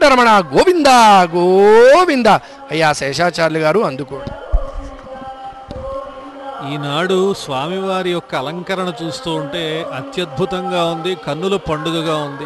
వెంకటరమణ గోవింద గోవింద అయ్యా శేషాచార్యులు గారు అందుకోండి ఈనాడు స్వామివారి యొక్క అలంకరణ చూస్తూ ఉంటే అత్యద్భుతంగా ఉంది కన్నుల పండుగగా ఉంది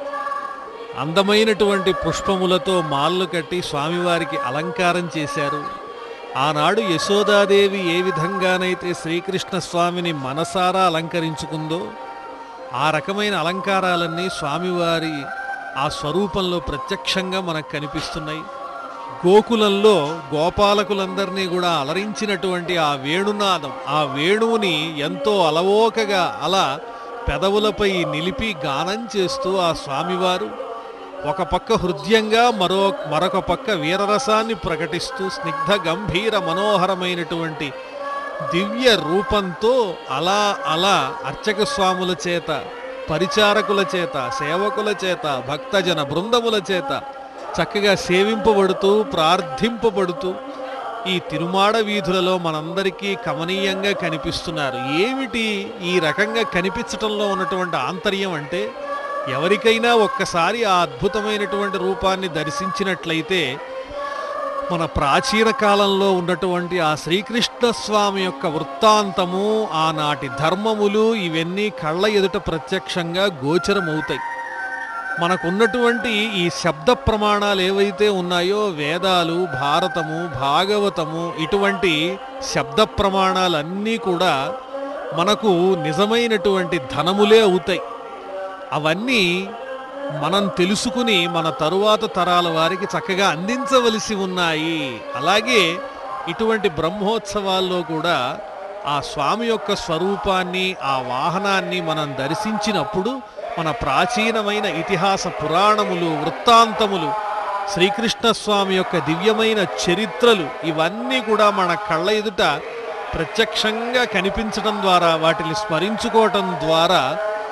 అందమైనటువంటి పుష్పములతో మాలలు కట్టి స్వామివారికి అలంకారం చేశారు ఆనాడు యశోదాదేవి ఏ విధంగానైతే శ్రీకృష్ణ స్వామిని మనసారా అలంకరించుకుందో ఆ రకమైన అలంకారాలన్నీ స్వామివారి ఆ స్వరూపంలో ప్రత్యక్షంగా మనకు కనిపిస్తున్నాయి గోకులంలో గోపాలకులందరినీ కూడా అలరించినటువంటి ఆ వేణునాదం ఆ వేణువుని ఎంతో అలవోకగా అలా పెదవులపై నిలిపి గానం చేస్తూ ఆ స్వామివారు ఒక పక్క హృదయంగా మరో మరొక పక్క వీరరసాన్ని ప్రకటిస్తూ స్నిగ్ధ గంభీర మనోహరమైనటువంటి దివ్య రూపంతో అలా అలా అర్చక స్వాముల చేత పరిచారకుల చేత సేవకుల చేత భక్తజన బృందముల చేత చక్కగా సేవింపబడుతూ ప్రార్థింపబడుతూ ఈ తిరుమాడ వీధులలో మనందరికీ కమనీయంగా కనిపిస్తున్నారు ఏమిటి ఈ రకంగా కనిపించటంలో ఉన్నటువంటి ఆంతర్యం అంటే ఎవరికైనా ఒక్కసారి ఆ అద్భుతమైనటువంటి రూపాన్ని దర్శించినట్లయితే మన ప్రాచీన కాలంలో ఉన్నటువంటి ఆ శ్రీకృష్ణ స్వామి యొక్క వృత్తాంతము ఆనాటి ధర్మములు ఇవన్నీ కళ్ళ ఎదుట ప్రత్యక్షంగా గోచరమవుతాయి మనకున్నటువంటి ఈ శబ్ద ప్రమాణాలు ఏవైతే ఉన్నాయో వేదాలు భారతము భాగవతము ఇటువంటి శబ్ద ప్రమాణాలన్నీ కూడా మనకు నిజమైనటువంటి ధనములే అవుతాయి అవన్నీ మనం తెలుసుకుని మన తరువాత తరాల వారికి చక్కగా అందించవలసి ఉన్నాయి అలాగే ఇటువంటి బ్రహ్మోత్సవాల్లో కూడా ఆ స్వామి యొక్క స్వరూపాన్ని ఆ వాహనాన్ని మనం దర్శించినప్పుడు మన ప్రాచీనమైన ఇతిహాస పురాణములు వృత్తాంతములు శ్రీకృష్ణ స్వామి యొక్క దివ్యమైన చరిత్రలు ఇవన్నీ కూడా మన కళ్ళ ఎదుట ప్రత్యక్షంగా కనిపించడం ద్వారా వాటిని స్మరించుకోవటం ద్వారా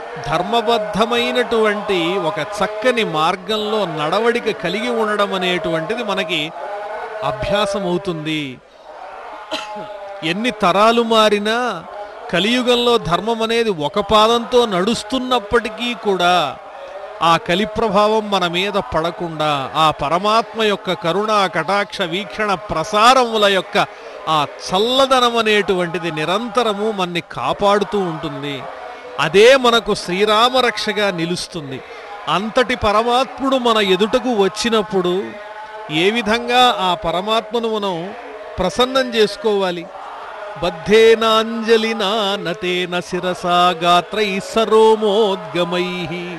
ధర్మబద్ధమైనటువంటి ఒక చక్కని మార్గంలో నడవడిక కలిగి ఉండడం అనేటువంటిది మనకి అభ్యాసం అవుతుంది ఎన్ని తరాలు మారినా కలియుగంలో ధర్మం అనేది ఒక పాదంతో నడుస్తున్నప్పటికీ కూడా ఆ కలి ప్రభావం మన మీద పడకుండా ఆ పరమాత్మ యొక్క కరుణా కటాక్ష వీక్షణ ప్రసారముల యొక్క ఆ చల్లదనం అనేటువంటిది నిరంతరము మన్ని కాపాడుతూ ఉంటుంది అదే మనకు శ్రీరామరక్షగా నిలుస్తుంది అంతటి పరమాత్ముడు మన ఎదుటకు వచ్చినప్పుడు ఏ విధంగా ఆ పరమాత్మను మనం ప్రసన్నం చేసుకోవాలి బద్ధేనాంజలినా నతేన శిరసా గాత్రై సరోమోద్గమై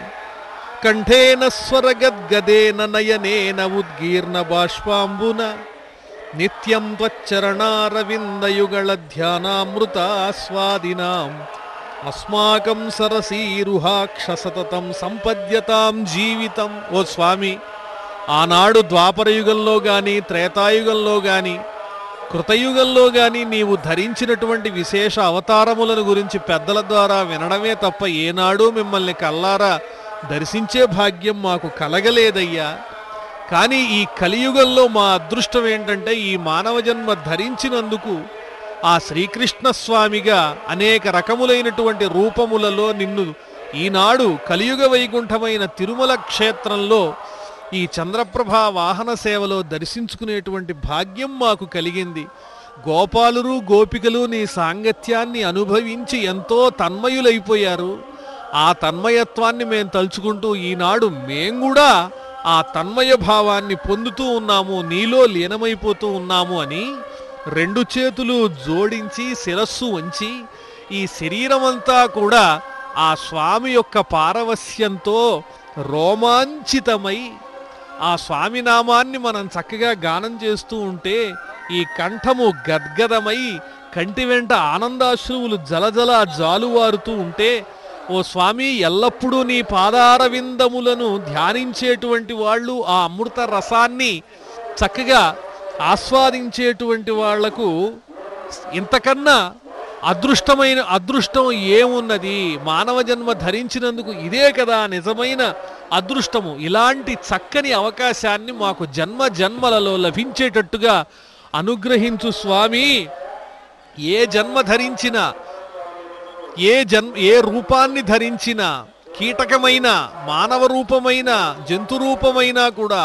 కంఠేన స్వరగద్గదేన నయనేన ఉద్గీర్ణ బాష్పాంబున నిత్యం త్వచ్చరణారవిందయుగళ ధ్యానామృతాస్వాదినాం అస్మాకం సరసీరుహాక్ష సతతం సంపద్యతాం జీవితం ఓ స్వామి ఆనాడు ద్వాపరయుగంలో గాని త్రేతాయుగంలో గాని కృతయుగంలో గాని నీవు ధరించినటువంటి విశేష అవతారములను గురించి పెద్దల ద్వారా వినడమే తప్ప ఏనాడు మిమ్మల్ని కల్లారా దర్శించే భాగ్యం మాకు కలగలేదయ్యా కానీ ఈ కలియుగంలో మా అదృష్టం ఏంటంటే ఈ మానవ జన్మ ధరించినందుకు ఆ శ్రీకృష్ణ స్వామిగా అనేక రకములైనటువంటి రూపములలో నిన్ను ఈనాడు కలియుగ వైకుంఠమైన తిరుమల క్షేత్రంలో ఈ చంద్రప్రభ వాహన సేవలో దర్శించుకునేటువంటి భాగ్యం మాకు కలిగింది గోపాలురు గోపికలు నీ సాంగత్యాన్ని అనుభవించి ఎంతో తన్మయులైపోయారు ఆ తన్మయత్వాన్ని మేము తలుచుకుంటూ ఈనాడు మేం కూడా ఆ తన్మయ భావాన్ని పొందుతూ ఉన్నాము నీలో లీనమైపోతూ ఉన్నాము అని రెండు చేతులు జోడించి శిరస్సు వంచి ఈ శరీరమంతా కూడా ఆ స్వామి యొక్క పారవస్యంతో రోమాంచితమై ఆ స్వామి నామాన్ని మనం చక్కగా గానం చేస్తూ ఉంటే ఈ కంఠము గద్గదమై కంటి వెంట ఆనందాశ్రువులు జలజల జాలువారుతూ ఉంటే ఓ స్వామి ఎల్లప్పుడూ నీ పాదారవిందములను ధ్యానించేటువంటి వాళ్ళు ఆ అమృత రసాన్ని చక్కగా ఆస్వాదించేటువంటి వాళ్లకు ఇంతకన్నా అదృష్టమైన అదృష్టం ఏమున్నది మానవ జన్మ ధరించినందుకు ఇదే కదా నిజమైన అదృష్టము ఇలాంటి చక్కని అవకాశాన్ని మాకు జన్మ జన్మలలో లభించేటట్టుగా అనుగ్రహించు స్వామి ఏ జన్మ ధరించినా ఏ జన్ ఏ రూపాన్ని ధరించినా కీటకమైన మానవ రూపమైన జంతు రూపమైనా కూడా